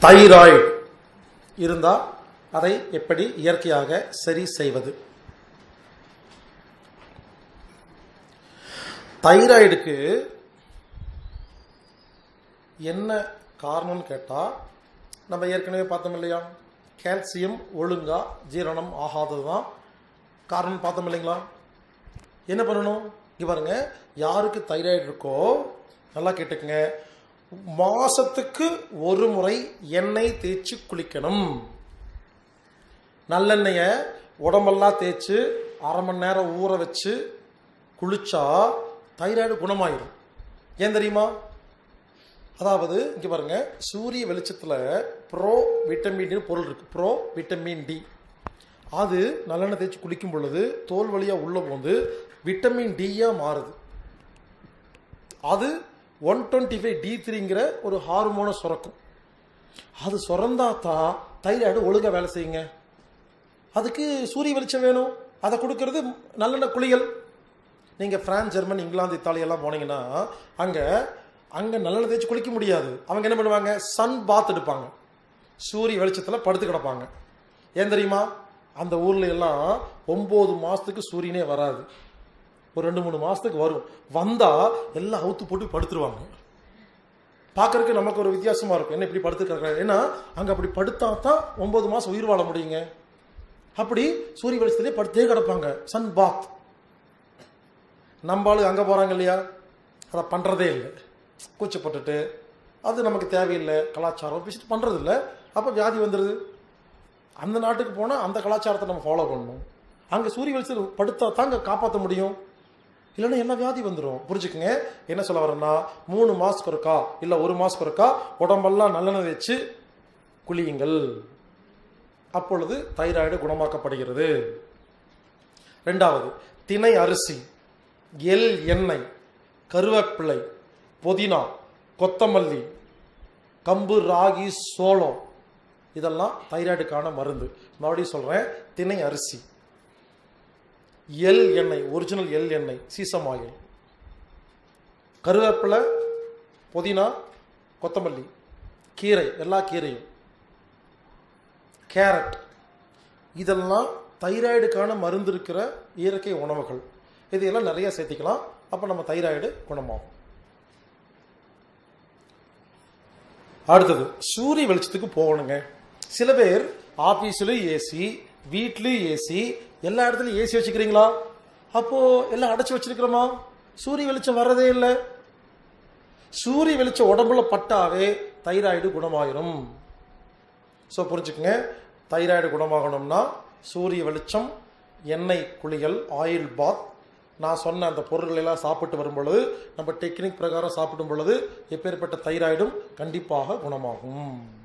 thyroid இருந்தா அதை எப்படி இயற்கையாக சரி செய்வது தைராய்டுக்கு என்ன காரணம்னு கேட்டா நம்ம ஏற்கனவே பார்த்தோம் இல்லையா கால்சியம் ஒழுங்கா ஜீரணம் ஆகாதது தான் காரணம் பார்த்தோம் இல்லைங்களா என்ன பண்ணணும் இங்க பாருங்க யாருக்கு தைராய்டு இருக்கோ நல்லா கேட்டுக்கங்க மாசத்துக்கு ஒரு முறை எண்ணெய் தேய்ச்சி குளிக்கணும் நல்லெண்ணெயை உடம்பெல்லாம் தேய்ச்சி அரை மணி நேரம் ஊற வச்சு குளிச்சா தைராய்டு குணமாயிரும் ஏன் தெரியுமா அதாவது இங்க பாருங்க சூரிய வெளிச்சத்துல ப்ரோ விட்டமின் டி பொருள் இருக்கு ப்ரோ விட்டமின் டி அது நல்லெண்ணெய் தேய்ச்சி குளிக்கும் பொழுது தோல் வழியா உள்ள போந்து விட்டமின் டியா மாறுது அது ஒன் டுவெண்ட்டி ஃபைவ் டி த்ரீங்கிற ஒரு ஹார்மோனை சுரக்கும் அது சுரந்தா தான் தைராய்டு ஒழுங்கா வேலை செய்யுங்க அதுக்கு சூரிய வெளிச்சம் வேணும் அதை கொடுக்கறது நல்லெண்ணெய் குளியல் நீங்க பிரான்ஸ் ஜெர்மன் இங்கிலாந்து இத்தாலி எல்லாம் போனீங்கன்னா அங்க அங்க நல்லெண்ணெய் தேய்ச்சி குளிக்க முடியாது அவங்க என்ன பண்ணுவாங்க சன் பாத் எடுப்பாங்க சூரிய வெளிச்சத்துல படுத்து கிடப்பாங்க ஏன் தெரியுமா அந்த ஊர்ல எல்லாம் ஒன்பது மாசத்துக்கு சூரியனே வராது ஒரு ரெண்டு மூணு மாசத்துக்கு வரும் வந்தா எல்லாம் அவுத்து போட்டு படுத்துருவாங்க பார்க்கறதுக்கு நமக்கு ஒரு வித்தியாசமா இருக்கும் என்ன இப்படி படுத்துக்கிறாங்க ஏன்னா அங்க அப்படி படுத்தா தான் ஒன்பது மாசம் உயிர் வாழ முடியுங்க அப்படி சூரிய வெளிச்சத்திலே படுத்தே கிடப்பாங்க சன் பாத் நம்ம ஆளு அங்க போறாங்க இல்லையா அதை பண்றதே இல்லை கூச்சப்பட்டுட்டு அது நமக்கு தேவையில்லை கலாச்சாரம் பேசிட்டு பண்றது இல்லை அப்ப வியாதி வந்துடுது அந்த நாட்டுக்கு போனா அந்த கலாச்சாரத்தை நம்ம ஃபாலோ பண்ணணும் அங்க சூரிய வெளிச்சத்தில் படுத்தா தாங்க காப்பாற்ற முடியும் இல்லைன்னா என்ன வியாதி வந்துடும் புரிஞ்சுக்குங்க என்ன சொல்ல வரேன்னா மூணு மாசத்துக்கு ஒருக்கா இல்ல ஒரு மாசத்துக்கு ஒருக்கா உடம்பெல்லாம் நல்லெண்ணெய் வச்சு குளியுங்கள் அப்பொழுது தைராய்டு குணமாக்கப்படுகிறது ரெண்டாவது திணை அரிசி எள் எண்ணெய் கருவேப்பிள்ளை புதினா கொத்தமல்லி கம்பு ராகி சோளம் இதெல்லாம் தைராய்டுக்கான மருந்து மறுபடியும் சொல்றேன் திணை அரிசி எள் எண்ணெய் ஒரிஜினல் எள் எண்ணெய் சீசம் ஆயில் கருவேப்பிலை புதினா கொத்தமல்லி கீரை எல்லா கீரையும் கேரட் இதெல்லாம் தைராய்டுக்கான மருந்து இருக்கிற இயற்கை உணவுகள் இதையெல்லாம் நிறைய சேர்த்திக்கலாம் அப்ப நம்ம தைராய்டு குணமாகும் அடுத்தது சூரிய வெளிச்சத்துக்கு போகணுங்க சில பேர் ஆபீஸ்லயும் ஏசி வீட்லயும் ஏசி எல்லா இடத்துலயும் ஏசி வச்சுக்கிறீங்களா அப்போ எல்லாம் அடைச்சு வச்சிருக்கிறோமா சூரிய வெளிச்சம் வர்றதே இல்லை சூரிய வெளிச்சம் உடம்புல பட்டாவே தைராய்டு குணமாயிரும் ஸோ புரிஞ்சுக்கங்க தைராய்டு குணமாகணும்னா சூரிய வெளிச்சம் எண்ணெய் குளியல் ஆயில் பாத் நான் சொன்ன அந்த பொருட்கள் எல்லாம் சாப்பிட்டு வரும் பொழுது நம்ம டெக்னிக் பிரகாரம் சாப்பிடும் பொழுது எப்பேற்பட்ட தைராய்டும் கண்டிப்பாக குணமாகும்